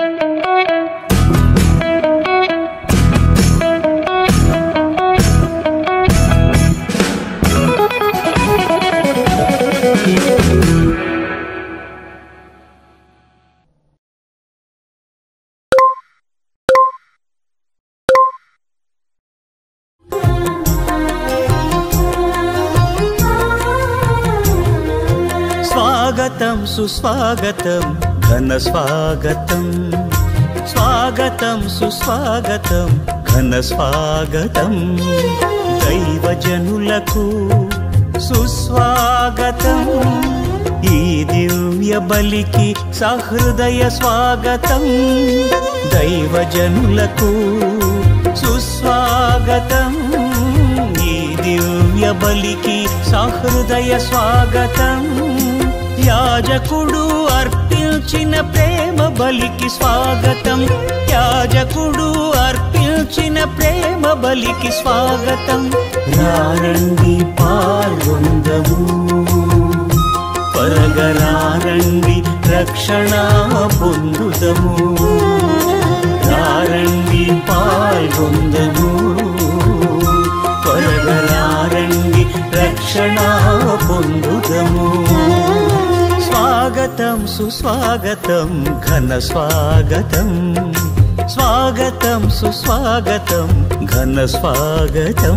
స్వాగతం సుస్వాగతం ఘన స్వాగతం స్వాగతం సుస్వాగతం ఘన స్వాగతం దైవజనులకు సుస్వాగతం ఈ దివ్య బలికి సహృదయ స్వాగతం దైవజనులకు సుస్వాగతం ఈ దివ్య బలికి సహృదయ స్వాగతం యాజకుడు అర్పించిన ప్రేమ బలికి స్వాగతం యాజకుడు అర్పించిన ప్రేమ బలికి స్వాగతం రారండి పాల్గొందము పరగరారండి రక్షణ పొందుదము రారండి పాల్గొందము పరగరారండి రక్షణ పొందుదము స్వాగతం సుస్వాగతం ఘన స్వాగతం స్వాగతం సుస్వాగతం ఘన స్వాగతం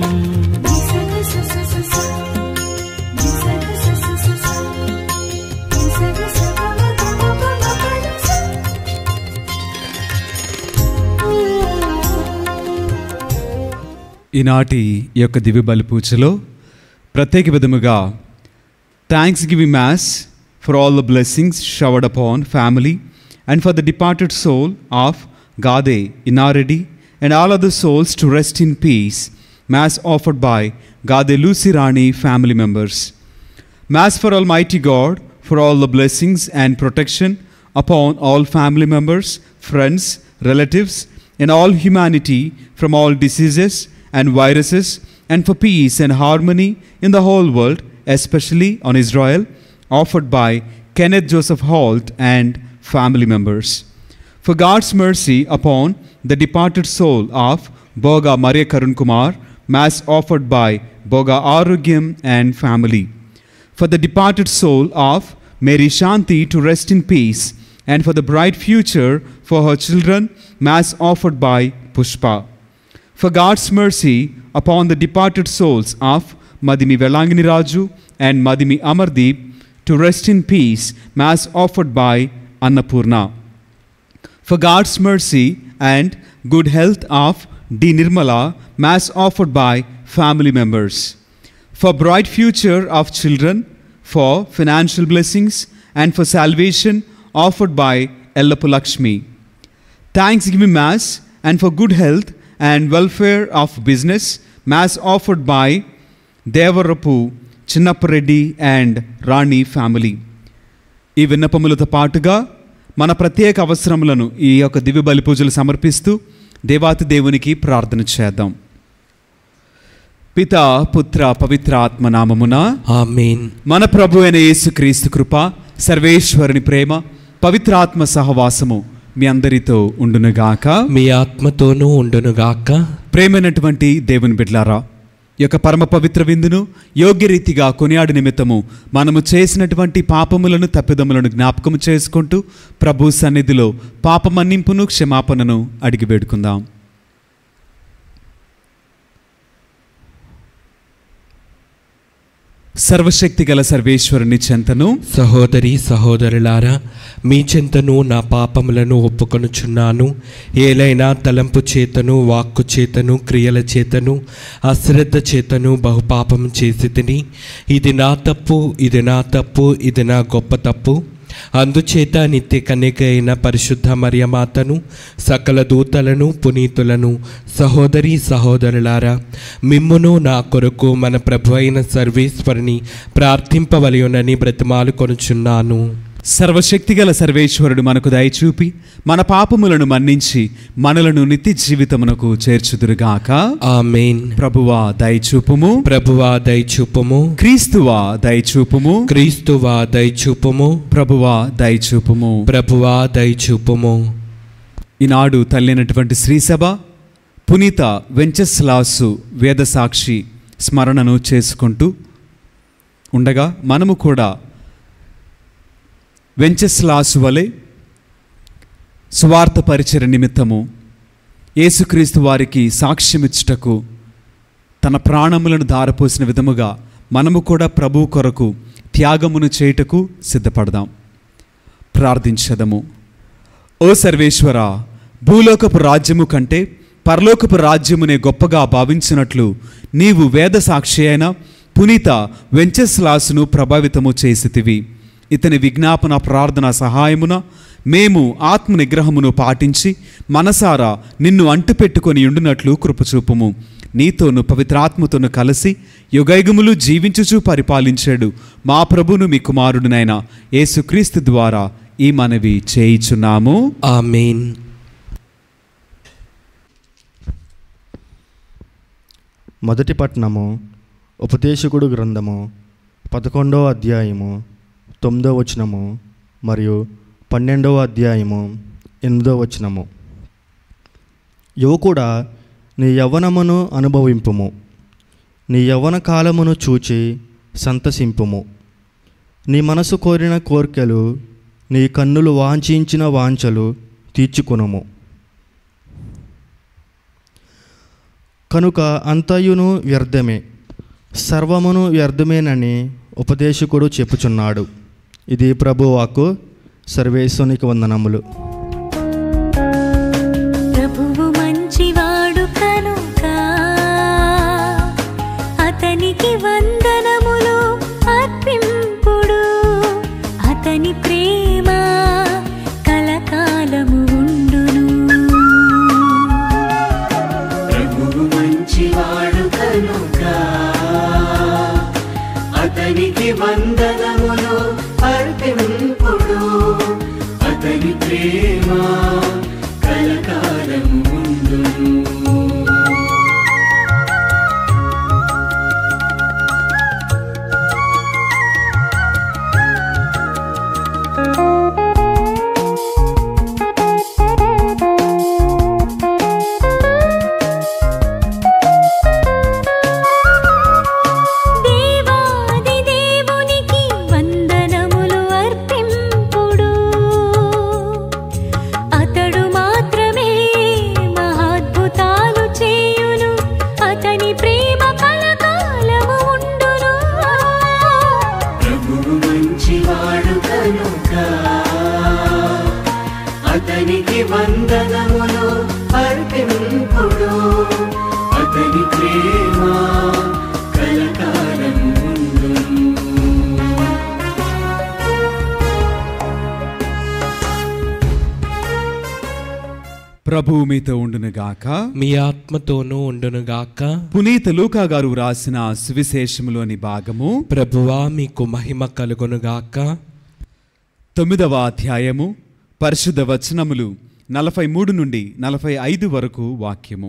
ఈనాటి ఈ యొక్క దివ్య బలి పూజలో ప్రత్యేక విధముగా thanksgiving mass for all the blessings showered upon family and for the departed soul of Gade Inareddy and all other souls to rest in peace mass offered by Gade Lucy Rani family members Mass for Almighty God, for all the blessings and protection upon all family members, friends, relatives, and all humanity from all diseases and viruses, and for peace and harmony in the whole world, especially on Israel, offered by Kenneth Joseph Holt and family members. For God's mercy upon the departed soul of Boga Maria Karun Kumar, Mass offered by Boga Arugyam and family for the departed soul of Mary Shanti to rest in peace, and for the bright future for her children, Mass offered by Pushpa. For God's mercy upon the departed souls of Madhimi Velangini Raju and Madhimi Amardeep to rest in peace, Mass offered by Annapurna for God's mercy and good health of D. Nirmala, Mass offered by family members. For bright future of children, for financial blessings, and for salvation offered by Ellapu Lakshmi. Thanksgiving Mass and for good health and welfare of business, Mass offered by Devarapu, Chinnapareddy and Rani family. ఈ విన్నపములతో పాటుగా మన ప్రత్యేక అవసరములను ఈ యొక్క దివ్య బలి పూజలు సమర్పిస్తూ దేవాతి దేవునికి ప్రార్థన చేద్దాం పిత పుత్ర పవిత్ర ఆత్మ నామమున ఆమెన్ మన ప్రభు అయిన యేసుక్రీస్తు కృప సర్వేశ్వరుని ప్రేమ పవిత్రాత్మ సహవాసము మీ అందరితో ఉండునుగాక మీ ఆత్మతోనూ ఉండునుగాక ప్రేమైనటువంటి దేవుని బిడ్లారా ఈ యొక్క పరమ పవిత్ర విందును యోగ్యరీతిగా కొనియాడు నిమిత్తము మనము చేసినటువంటి పాపములను తప్పిదములను జ్ఞాపకం చేసుకుంటూ ప్రభు సన్నిధిలో పాపమన్నింపును క్షమాపణను అడిగి వేడుకుందాం సర్వశక్తి గల సర్వేశ్వరుని చెంతను సహోదరి సహోదరులారా మీ చెంతను నా పాపములను ఒప్పుకొనుచున్నాను ఏలైనా తలంపు చేతను వాక్కు చేతను క్రియల చేతను అశ్రద్ధ చేతను బహుపాపం చేసి తిని ఇది నా తప్పు ఇది నా తప్పు ఇది నా గొప్ప తప్పు అందుచేత నిత్య కన్యక అయిన పరిశుద్ధ మరియమాతను సకల దూతలను పునీతులను సహోదరి సహోదరులారా మిమ్మును నా కొరకు మన ప్రభు అయిన సర్వేశ్వరిని ప్రార్థింపవలయునని బ్రతిమాలు కొనుచున్నాను సర్వశక్తిగల సర్వేశ్వరుడు మనకు దయచూపి మన పాపములను మన్నించి మనలను నిత్య జీవితమునకు చేర్చుదురుగాక ఆమెన్ ప్రభువా దయచూపుము ప్రభువా దయచూపుము క్రీస్తువా దయచూపుము క్రీస్తువా దయచూపుము ప్రభువా దయచూపుము ప్రభువా దయచూపుము ఈనాడు తల్లినటువంటి శ్రీసభ పునీత వెంచస్లాసు వేదసాక్షి స్మరణను చేసుకుంటూ ఉండగా మనము కూడా వెంచస్లాసు వలె స్వార్థ పరిచయ నిమిత్తము యేసుక్రీస్తు వారికి సాక్ష్యమిచ్చుటకు తన ప్రాణములను దారపోసిన విధముగా మనము కూడా ప్రభు కొరకు త్యాగమును చేయుటకు సిద్ధపడదాం ప్రార్థించదము ఓ సర్వేశ్వర భూలోకపు రాజ్యము కంటే పరలోకపు రాజ్యమునే గొప్పగా భావించినట్లు నీవు వేద సాక్షి అయిన పునీత వెంచస్లాసును ప్రభావితము చేసితివి ఇతని విజ్ఞాపన ప్రార్థన సహాయమున మేము ఆత్మ నిగ్రహమును పాటించి మనసారా నిన్ను అంటుపెట్టుకొని ఉండునట్లు కృపచూపుము నీతోను పవిత్రాత్మతోను కలిసి యుగైగములు జీవించుచూ పరిపాలించాడు మా ప్రభును మీ కుమారుడునైన యేసుక్రీస్తు ద్వారా ఈ మనవి చేయిచున్నాము ఆమెన్ మొదటి పట్నము ఉపదేశకుడు గ్రంథము పదకొండవ అధ్యాయము తొమ్మిదవ వచనము మరియు పన్నెండవ అధ్యాయము ఎనిమిదవ వచనము యువకుడా నీ యవ్వనమును అనుభవింపుము నీ యవ్వన కాలమును చూచి సంతసింపుము నీ మనసు కోరిన కోర్కెలు నీ కన్నులు వాంఛించిన వాంఛలు తీర్చుకునుము కనుక అంతయును వ్యర్థమే సర్వమును వ్యర్థమేనని ఉపదేశకుడు చెప్పుచున్నాడు ఇది ప్రభువాకు సర్వేశ్వనికి వందనములు ప్రభువు మంచివాడు కనుక అతనికి వందనములు అర్పింపుడు అతని ప్రేమ కలకాలము ఉండును ప్రభువు మంచివాడు కనుక అతనికి వందనములు అర్పింపుడు అతని ప్రేమ కలకాలము ఉండును దేవాది దేవునికి వందనములు అర్పింపుడు అతడు మాత్రమే మహాద్భుతాలు చేయును అతని ప్రేమ కలకాలము ఉండును ప్రభువు మంచివాడు కనుక అతనికి వందనములు అర్పింపుడు అతని ప్రేమ కలకాలము ఉండును ప్రభువు మీతో ఉండునుగాక మీ ఆత్మతోనూ ఉండునుగాక పునీత లూకా గారు వ్రాసిన సువిశేషములోని భాగము ప్రభువా మీకు మహిమ కలుగునుగాక తొమ్మిదవ అధ్యాయము పరిశుద్ధ వచనములు నలభై మూడు నుండి నలభై ఐదు వరకు వాక్యము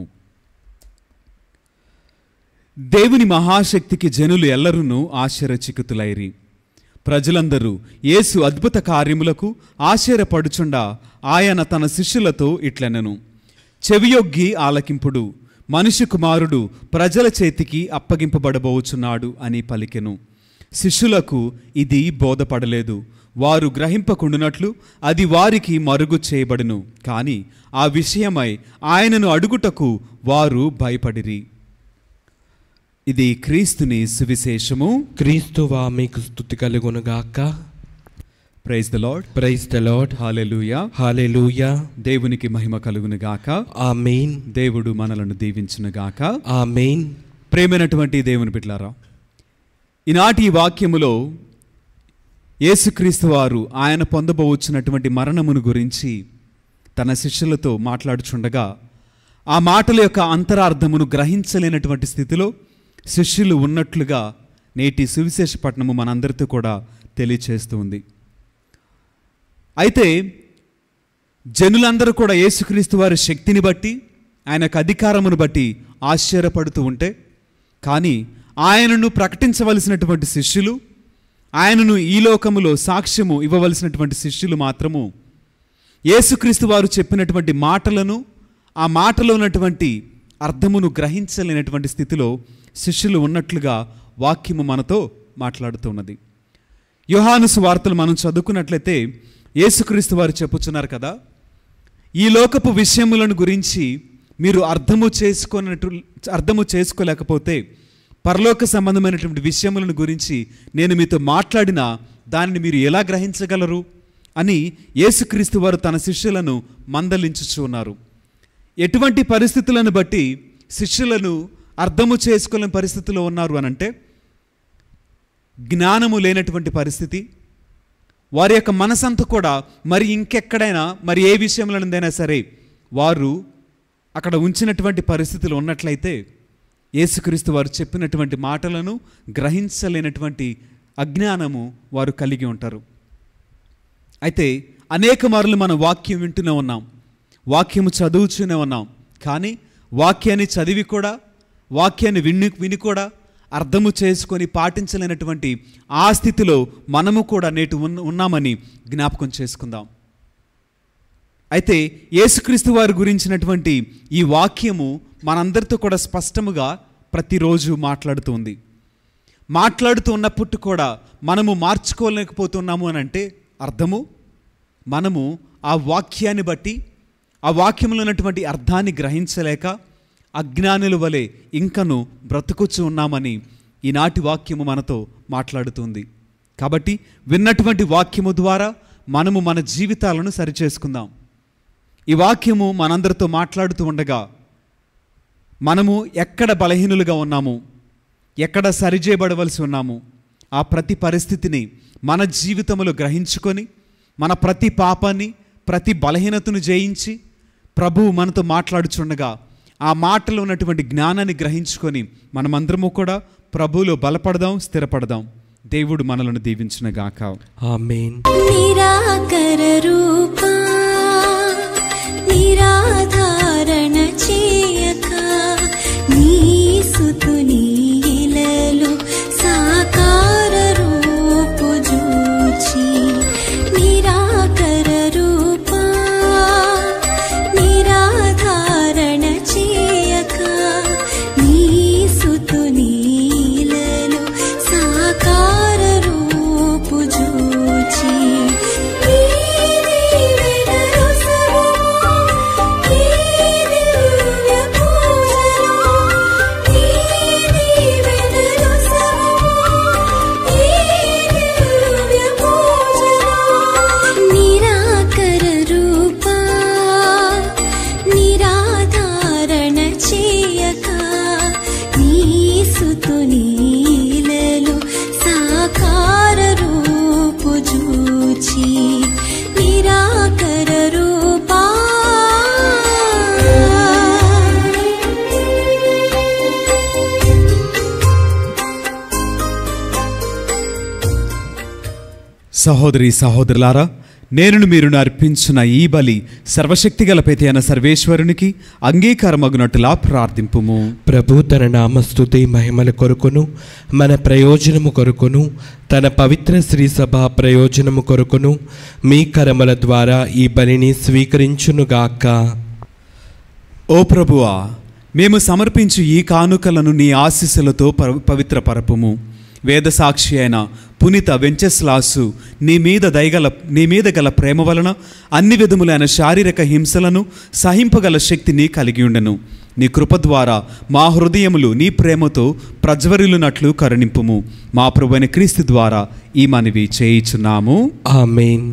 దేవుని మహాశక్తికి జనులు ఎల్లరునూ ఆశ్చర్యచికుతులైరి ప్రజలందరూ యేసు అద్భుత కార్యములకు ఆశ్చర్యపడుచుండా ఆయన తన శిష్యులతో ఇట్లనెను చెవియొగ్గి ఆలకింపుడు మనిషి కుమారుడు ప్రజల చేతికి అప్పగింపబడబోచున్నాడు అని పలికెను శిష్యులకు ఇది బోధపడలేదు వారు గ్రహింపకుండునట్లు అది వారికి మరుగు చేయబడును కానీ ఆ విషయమై ఆయనను అడుగుటకు వారు భయపడిరి ఇది క్రీస్తుని సువిశేషము క్రీస్తువా మీకు స్థుతి కలుగునుగాక praise the Lord praise the Lord hallelujah hallelujah దేవునికి మహిమ కలుగునుగాక ఆమెన్ దేవుడు మనలను దీవించునుగాక ఆమెన్ ప్రేమైనటువంటి దేవుని బిడ్లారా ఈనాటి ఈ వాక్యములో యేసుక్రీస్తు వారు ఆయన పొందబోవచ్చున్నటువంటి మరణమును గురించి తన శిష్యులతో మాట్లాడుచుండగా ఆ మాటల యొక్క అంతరార్థమును గ్రహించలేనటువంటి స్థితిలో శిష్యులు ఉన్నట్లుగా నేటి సువిశేష పట్టణము మనందరితో కూడా తెలియచేస్తూ ఉంది అయితే జనులందరూ కూడా యేసుక్రీస్తు వారి శక్తిని బట్టి ఆయనకు అధికారమును బట్టి ఆశ్చర్యపడుతూ ఉంటే కానీ ఆయనను ప్రకటించవలసినటువంటి శిష్యులు ఆయనను ఈ లోకములో సాక్ష్యము ఇవ్వవలసినటువంటి శిష్యులు మాత్రము యేసుక్రీస్తు వారు చెప్పినటువంటి మాటలను ఆ మాటలో ఉన్నటువంటి అర్థమును గ్రహించలేనటువంటి స్థితిలో శిష్యులు ఉన్నట్లుగా వాక్యము మనతో మాట్లాడుతున్నది యోహాను వార్తలు మనం చదువుకున్నట్లయితే యేసుక్రీస్తు వారు చెప్పుచున్నారు కదా ఈ లోకపు విషయములను గురించి మీరు అర్థము చేసుకున్నట్టు అర్థము చేసుకోలేకపోతే పరలోక సంబంధమైనటువంటి విషయములను గురించి నేను మీతో మాట్లాడిన దానిని మీరు ఎలా గ్రహించగలరు అని యేసుక్రీస్తు వారు తన శిష్యులను మందలించుచు ఉన్నారు ఎటువంటి పరిస్థితులను బట్టి శిష్యులను అర్థము చేసుకోలేని పరిస్థితిలో ఉన్నారు అనంటే జ్ఞానము లేనటువంటి పరిస్థితి వారి యొక్క మనసంతా కూడా మరి ఇంకెక్కడైనా మరి ఏ విషయంలోనైనా సరే వారు అక్కడ ఉంచినటువంటి పరిస్థితులు ఉన్నట్లయితే యేసుక్రీస్తు వారు చెప్పినటువంటి మాటలను గ్రహించలేనటువంటి అజ్ఞానము వారు కలిగి ఉంటారు అయితే అనేక మార్లు మనం వాక్యం వింటూనే ఉన్నాం వాక్యము చదువుతూనే ఉన్నాం కానీ వాక్యాన్ని చదివి కూడా వాక్యాన్ని విని విని కూడా అర్థము చేసుకొని పాటించలేనటువంటి ఆ స్థితిలో మనము కూడా నేటి ఉన్న ఉన్నామని జ్ఞాపకం చేసుకుందాం అయితే యేసుక్రీస్తు వారి గురించినటువంటి ఈ వాక్యము మనందరితో కూడా స్పష్టముగా ప్రతిరోజు మాట్లాడుతుంది మాట్లాడుతూ ఉన్నప్పుడు కూడా మనము మార్చుకోలేకపోతున్నాము అని అంటే అర్థము మనము ఆ వాక్యాన్ని బట్టి ఆ వాక్యంలో ఉన్నటువంటి అర్థాన్ని గ్రహించలేక అజ్ఞానుల వలె ఇంకను బ్రతుకుచ్చు ఉన్నామని ఈనాటి వాక్యము మనతో మాట్లాడుతుంది కాబట్టి విన్నటువంటి వాక్యము ద్వారా మనము మన జీవితాలను సరిచేసుకుందాం ఈ వాక్యము మనందరితో మాట్లాడుతూ ఉండగా మనము ఎక్కడ బలహీనులుగా ఉన్నాము ఎక్కడ సరిచేయబడవలసి ఉన్నాము ఆ ప్రతి పరిస్థితిని మన జీవితంలో గ్రహించుకొని మన ప్రతి పాపాన్ని ప్రతి బలహీనతను జయించి ప్రభువు మనతో మాట్లాడుచుండగా ఆ మాటలో ఉన్నటువంటి జ్ఞానాన్ని గ్రహించుకొని మనమందరము కూడా ప్రభువులో బలపడదాం స్థిరపడదాం దేవుడు మనలను దీవించునగాక ఆమెన్ నిరాకర రూపా నిరాధారణ చేయక నీ సుతుని ఇలలు సాకార రూపు జూచి నిరాకర రూపా నిరాధారణ చేయక నీ సుతుని ఇలలు సాకార రూపు జూచి నిరాకర రూపా నిరాధారణ చేయక నీ సుతునీలలో సాకార రూపు జూచి నిరాకర రూపా సహోదరి సహోదరులారా నేను మీరు అర్పించిన ఈ బలి సర్వశక్తిగల పెతి అయిన సర్వేశ్వరునికి అంగీకారమగునట్టులా ప్రార్థింపుము ప్రభు తన నామస్తుతి మహిమల కొరకును మన ప్రయోజనము కొరకును తన పవిత్ర శ్రీ సభ ప్రయోజనము కొరకును మీ కరమల ద్వారా ఈ బలిని స్వీకరించునుగాక ఓ ప్రభువా మేము సమర్పించు ఈ కానుకలను నీ ఆశీస్సులతో ప- పవిత్ర పరపుము వేదసాక్షి అయిన పునీత వెంచెస్లాసు నీ మీద దయగల నీ మీద గల ప్రేమ వలన అన్ని విధములైన శారీరక హింసలను సహింపగల శక్తిని కలిగి ఉండెను నీ కృప ద్వారా మా హృదయములు నీ ప్రేమతో ప్రజ్వరిల్లునట్లు కరుణింపుము మా ప్రభువైన క్రీస్తు ద్వారా ఈ మనవి చేయిచున్నాము ఆమెన్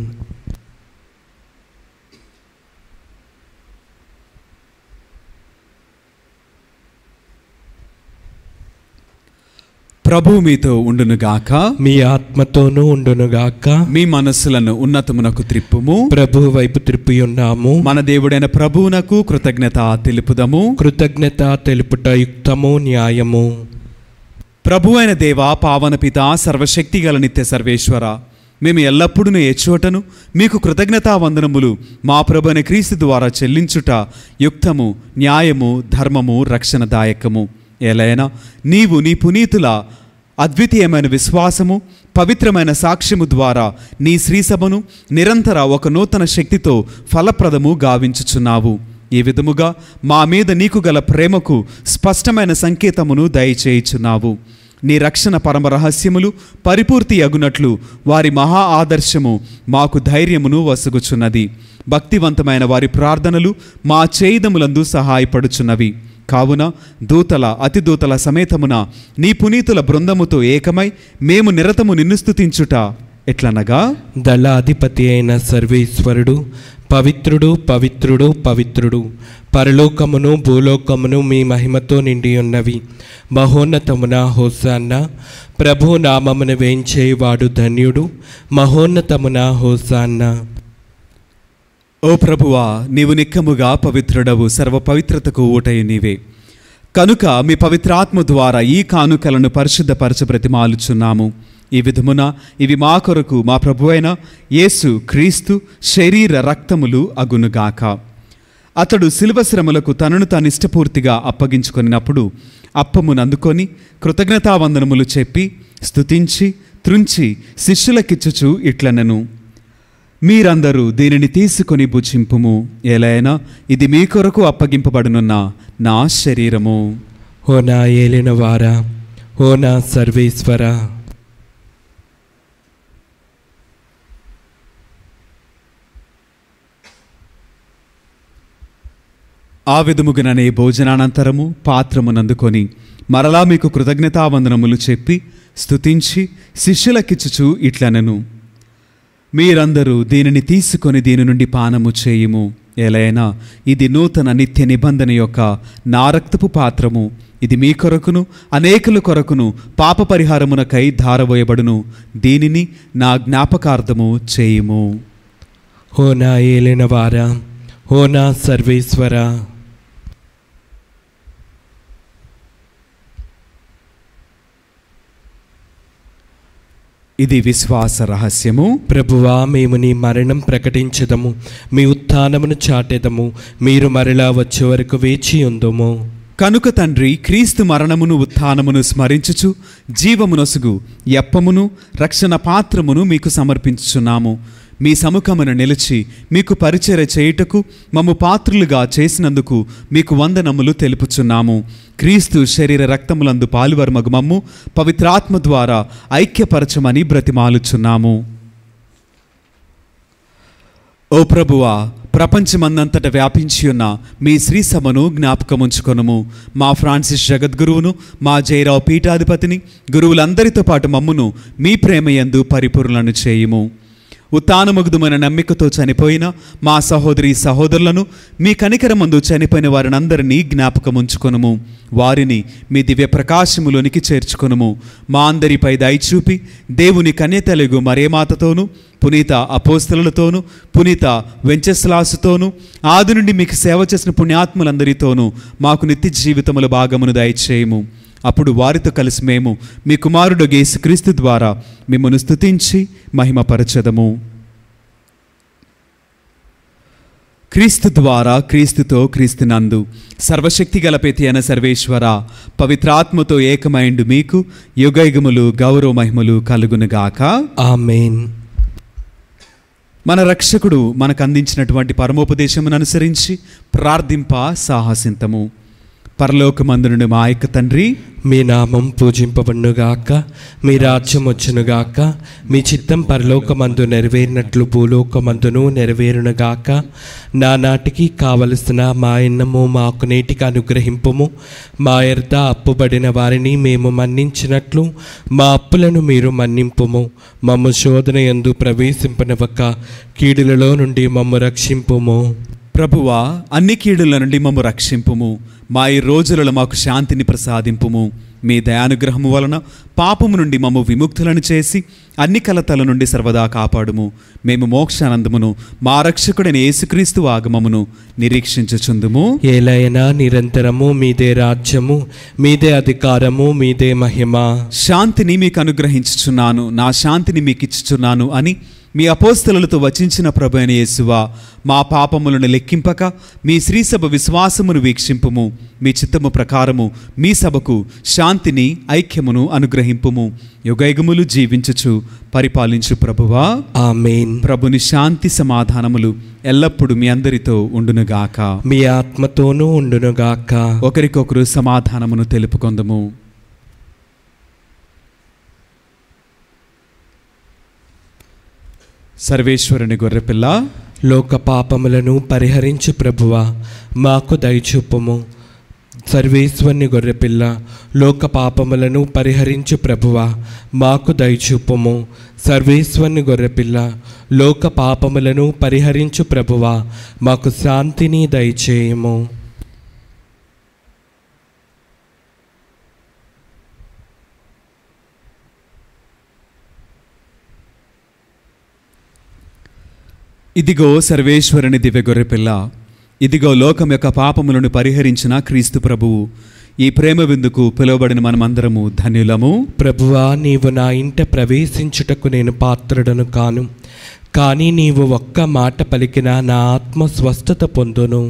ప్రభువు మీతో ఉండునుగాక మీ ఆత్మతోనూ ఉండునుగాక మీ మనస్సులను ఉన్నతమునకు త్రిప్పుము ప్రభు వైపు త్రిప్పి ఉన్నాము మన దేవుడైన ప్రభువునకు కృతజ్ఞత తెలుపుదము కృతజ్ఞత తెలుపుట యుక్తము న్యాయము ప్రభు అయిన దేవ పావన పిత సర్వశక్తి గల నిత్య సర్వేశ్వర మేము ఎల్లప్పుడూ ఏ చోటను మీకు కృతజ్ఞతా వందనములు మా ప్రభు అయిన క్రీస్తు ద్వారా చెల్లించుట యుక్తము న్యాయము ధర్మము రక్షణదాయకము ఎలైనా నీవు నీ పునీతుల అద్వితీయమైన విశ్వాసము పవిత్రమైన సాక్ష్యము ద్వారా నీ శ్రీసభను నిరంతర ఒక నూతన శక్తితో ఫలప్రదము గావించుచున్నావు ఈ విధముగా మా మీద నీకు గల ప్రేమకు స్పష్టమైన సంకేతమును దయచేయుచున్నావు నీ రక్షణ పరమ రహస్యములు పరిపూర్తి అగునట్లు వారి మహా ఆదర్శము మాకు ధైర్యమును వసుగుచున్నది భక్తివంతమైన వారి ప్రార్థనలు మా చేయిదములందు సహాయపడుచున్నవి కావున దూతల అతిదూతల సమేతమున నీ పునీతుల బృందముతో ఏకమై మేము నిరతము నిన్ను స్తుతించుట ఎట్లనగా దళాధిపతి అయిన సర్వేశ్వరుడు పవిత్రుడు పవిత్రుడు పవిత్రుడు పరలోకమును భూలోకమును మీ మహిమతో నిండి ఉన్నవి మహోన్నతమున హోసాన్న ప్రభు నామమును వేంచేవాడు ధన్యుడు మహోన్నతమున హోసాన్న ఓ ప్రభువా నీవు నిక్కముగా పవిత్రుడవు సర్వ పవిత్రతకు ఊటయు నీవే కనుక మీ పవిత్రాత్మ ద్వారా ఈ కానుకలను పరిశుద్ధపరచ బ్రతిమాలుచున్నాము ఈ విధమున ఇవి మా కొరకు మా ప్రభువైన యేసు క్రీస్తు శరీర రక్తములు అగునుగాక అతడు శిలువ శ్రమలకు తనను తాను ఇష్టపూర్తిగా అప్పగించుకొనినప్పుడు అప్పమును అందుకొని కృతజ్ఞతావందనములు చెప్పి స్తుతించి త్రుంచి శిష్యులకిచ్చుచు ఇట్లనెను మీరందరూ దీనిని తీసుకొని భుజింపుము ఎలైనా ఇది మీ కొరకు అప్పగింపబడునున్న నా శరీరము ఓ నా ఏలిన వారా ఓ నా సర్వేశ్వర ఆ విధముగననే భోజనానంతరము పాత్రమునందుకొని మరలా మీకు కృతజ్ఞతావందనములు చెప్పి స్తుతించి శిష్యులకిచ్చుచు ఇట్లనెను మీరందరూ దీనిని తీసుకొని దీని నుండి పానము చేయుము ఎలైనా ఇది నూతన నిత్య నిబంధన యొక్క నా రక్తపు పాత్రము ఇది మీ కొరకును అనేకుల కొరకును పాప పరిహారమునకై ధారవోయబడును దీనిని నా జ్ఞాపకార్థము చేయుము ఓ నా ఏలిన వారా ఓ నా సర్వేశ్వర ఇది విశ్వాస రహస్యము ప్రభువా మేము నీ మరణం ప్రకటించదము మీ ఉత్థానమును చాటెదము మీరు మరలా వచ్చే వరకు వేచి ఉందము కనుక తండ్రి క్రీస్తు మరణమును ఉత్థానమును స్మరించుచు జీవమునొసుగు ఎప్పమును రక్షణ పాత్రమును మీకు సమర్పించుచున్నాము మీ సముఖమును నిలిచి మీకు పరిచర్య చేయుటకు మమ్ము పాత్రులుగా చేసినందుకు మీకు వందనములు తెలుపుచున్నాము క్రీస్తు శరీర రక్తములందు పాలువర్మగు మమ్ము పవిత్రాత్మ ద్వారా ఐక్యపరచమని బ్రతిమాలుచున్నాము ఓ ప్రభువా ప్రపంచమందంతట వ్యాపించి ఉన్న మీ శ్రీసభను జ్ఞాపకముంచుకొనుము మా ఫ్రాన్సిస్ జగద్గురువును మా జయరావు పీఠాధిపతిని గురువులందరితో పాటు మమ్మును మీ ప్రేమయందు పరిపూర్ణలను చేయుము ఉత్తానముగ్ధమైన నమ్మికతో చనిపోయిన మా సహోదరి సహోదరులను మీ కనికరమందు చనిపోయిన వారినందరినీ జ్ఞాపకముంచుకొనుము వారిని మీ దివ్య ప్రకాశములోనికి చేర్చుకొనుము మా అందరిపై దయచూపి దేవుని కన్యతలుగు మరేమాతతోనూ పునీత అపోస్తలతోనూ పునీత వెంచెస్లాసుతోనూ ఆది నుండి మీకు సేవ చేసిన పుణ్యాత్ములందరితోనూ మాకు నిత్య జీవితముల భాగమును దయచేయము అప్పుడు వారితో కలిసి మేము మీ కుమారుడు యేసుక్రీస్తు ద్వారా మిమ్మల్ని స్తుతించి మహిమపరచదము క్రీస్తు ద్వారా క్రీస్తుతో క్రీస్తునందు సర్వశక్తి గలపెతి అయిన సర్వేశ్వర పవిత్రాత్మతో ఏకమైండు మీకు యుగయుగములు గౌరవ మహిమలు కలుగునుగాక ఆమెన్ మన రక్షకుడు మనకు అందించినటువంటి పరమోపదేశమును అనుసరించి ప్రార్థింప సాహసింతము పరలోకమందునుడు మా యొక్క తండ్రి మీ నామం పూజింపబడునుగాక మీ రాజ్యం వచ్చునుగాక మీ చిత్తం పరలోకమందు నెరవేరినట్లు భూలోకమందును నెరవేరునుగాక నా నాటికి కావలసిన మా ఎన్నము మాకు నేటికి అనుగ్రహింపుము మా ఎర్ద అప్పుబడిన వారిని మేము మన్నించినట్లు మా అప్పులను మీరు మన్నింపుము మమ్ము శోధన ఎందు ప్రవేశింపనివ్వక కీడులలో నుండి మమ్ము రక్షింపుము ప్రభువా అన్ని కీడుల నుండి మమ్ము రక్షింపుము మా ఈ రోజులలో మాకు శాంతిని ప్రసాదింపుము మీ దయానుగ్రహము వలన పాపము నుండి మమ్ము విముక్తులను చేసి అన్ని కలతల నుండి సర్వదా కాపాడుము మేము మోక్షానందమును మా రక్షకుడైన యేసుక్రీస్తు ఆగమమును నిరీక్షించుచుందుము ఏలైనా నిరంతరము మీదే రాజ్యము మీదే అధికారము మీదే మహిమ శాంతిని మీకు అనుగ్రహించుచున్నాను నా శాంతిని మీకు ఇచ్చుచున్నాను అని మీ అపోస్తలులతో వచించిన ప్రభు అయిన యేసువా మా పాపములను లెక్కింపక మీ శ్రీసభ విశ్వాసమును వీక్షింపుము మీ చిత్తము ప్రకారము మీ సభకు శాంతిని ఐక్యమును అనుగ్రహింపుము యుగయుగములు జీవించుచు పరిపాలించు ప్రభువా ఆమెన్ ప్రభుని శాంతి సమాధానములు ఎల్లప్పుడూ మీ అందరితో ఉండునుగాక మీ ఆత్మతోనూ ఉండునుగాక ఒకరికొకరు సమాధానమును తెలుపుకొందము సర్వేశ్వరుని గొర్రెపిల్ల లోక పాపములను పరిహరించు ప్రభువా మాకు దయచూపుము సర్వేశ్వరుని గొర్రెపిల్ల లోక పాపములను పరిహరించు ప్రభువా మాకు దయచూపుము సర్వేశ్వరుని గొర్రెపిల్ల లోక పాపములను పరిహరించు ప్రభువా మాకు శాంతిని దయచేయము ఇదిగో సర్వేశ్వరుని దివ్య గొర్రెపిల్ల ఇదిగో లోకం యొక్క పాపములను పరిహరించిన క్రీస్తు ప్రభువు ఈ ప్రేమ విందుకు పిలువబడిన మనమందరము ధన్యులము ప్రభువా నీవు నా ఇంట ప్రవేశించుటకు నేను పాత్రుడను కాను కానీ నీవు ఒక్క మాట పలికిన నా ఆత్మ స్వస్థత పొందును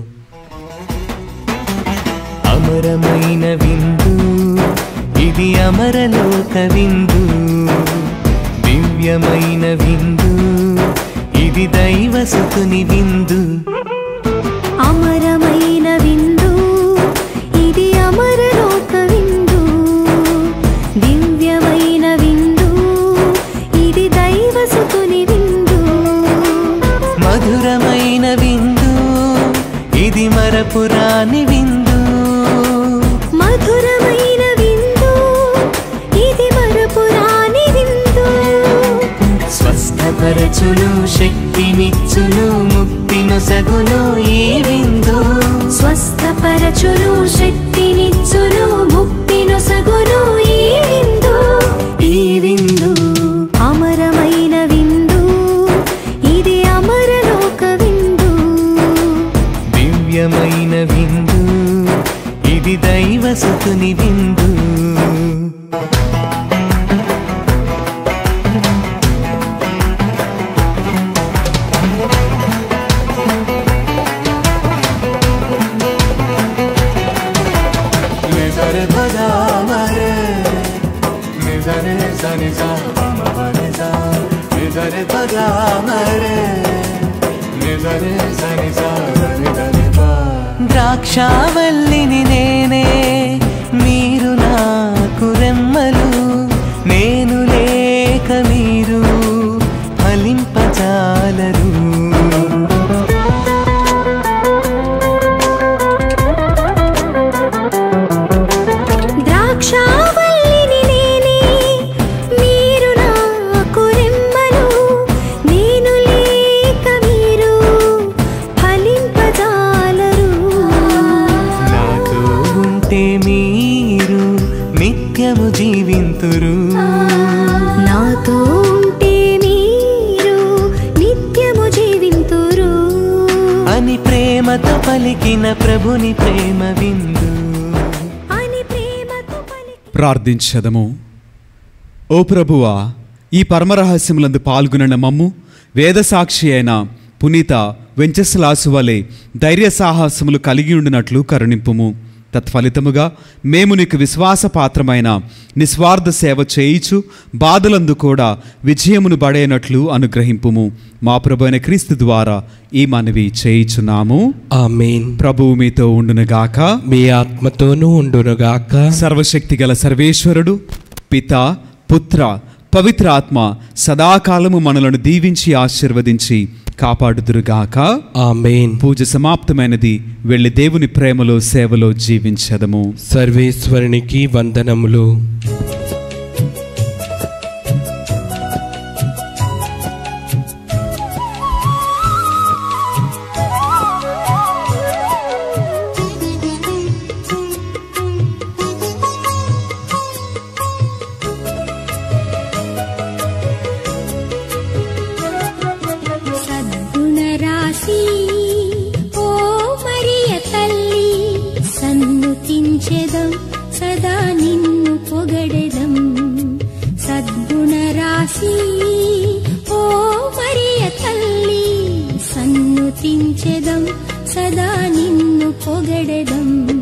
అమరమైన విందు ఇది అమరలోక విందు దివ్యమైన విందు ఇది దైవసుతుని విందు అమరమైన విందు ఇది అమరలోక విందు దివ్యమైన విందు ఇది దైవసుతుని విందు మధురమైన విందు ఇది మరపురాని విందు మధురమైన విందు ఇది మరపురాని విందు స్వస్థపరచును శక్తినిచ్చును ముక్తినొసగును ఈ విందు స్వస్థపరచును శక్తినిచ్చును ముక్తినొసగును ఈ విందు ఈ విందు అమరమైన విందు ఇది అమరలోక విందు దివ్యమైన విందు ఇది దైవసుతుని విందు ద్రాక్షావల్లిని నేనే మీరు నాకు రెమ్మలు నేను లేక మీరు ఫలింపజాలరు ద్రాక్షావల్లిని నేనే మీరు నాకు రెమ్మలు నేను లేక మీరు ఫలింపజాలరు నాతో ఉంటే మీరు నిత్యము జీవింతురు నాతో ఉంటే మీరు నిత్యము జీవింతురు అని ప్రేమతో పలికిన ప్రభుని ప్రేమ విందు అని ప్రేమతో పలికి ప్రార్థించదము ఓ ప్రభువా ఈ పరమరహస్యములందు పాల్గొనిన మమ్ము వేదసాక్షి అయిన పునీత వెంచస్లాసు వలె ధైర్య సాహసములు కలిగి ఉండినట్లు కరుణింపుము తత్ఫలితముగా మేము నీకు విశ్వాసపాత్రమైన నిస్వార్థ సేవ చేయిచు బాధలందు కూడా విజయమును బడేనట్లు అనుగ్రహింపుము మా ప్రభు అయిన క్రీస్తు ద్వారా ఈ మనవి చేయిచున్నాము ఆమెన్ ప్రభువు మీతో ఉండునుగాక మీ ఆత్మతోనూ ఉండునుగాక సర్వశక్తి గల సర్వేశ్వరుడు పిత పుత్ర పవిత్ర ఆత్మ సదాకాలము మనలను దీవించి ఆశీర్వదించి కాపాడుదురుగాక ఆమెన్ పూజ సమాప్తమైనది వెళ్ళి దేవుని ప్రేమలో సేవలో జీవించదము సర్వేశ్వరునికి వందనములు సద్గుణరాశి ఓ మరియ తల్లి సన్నుతించెదం సదా నిన్ను పొగ సదా నిన్ను పొగడెదం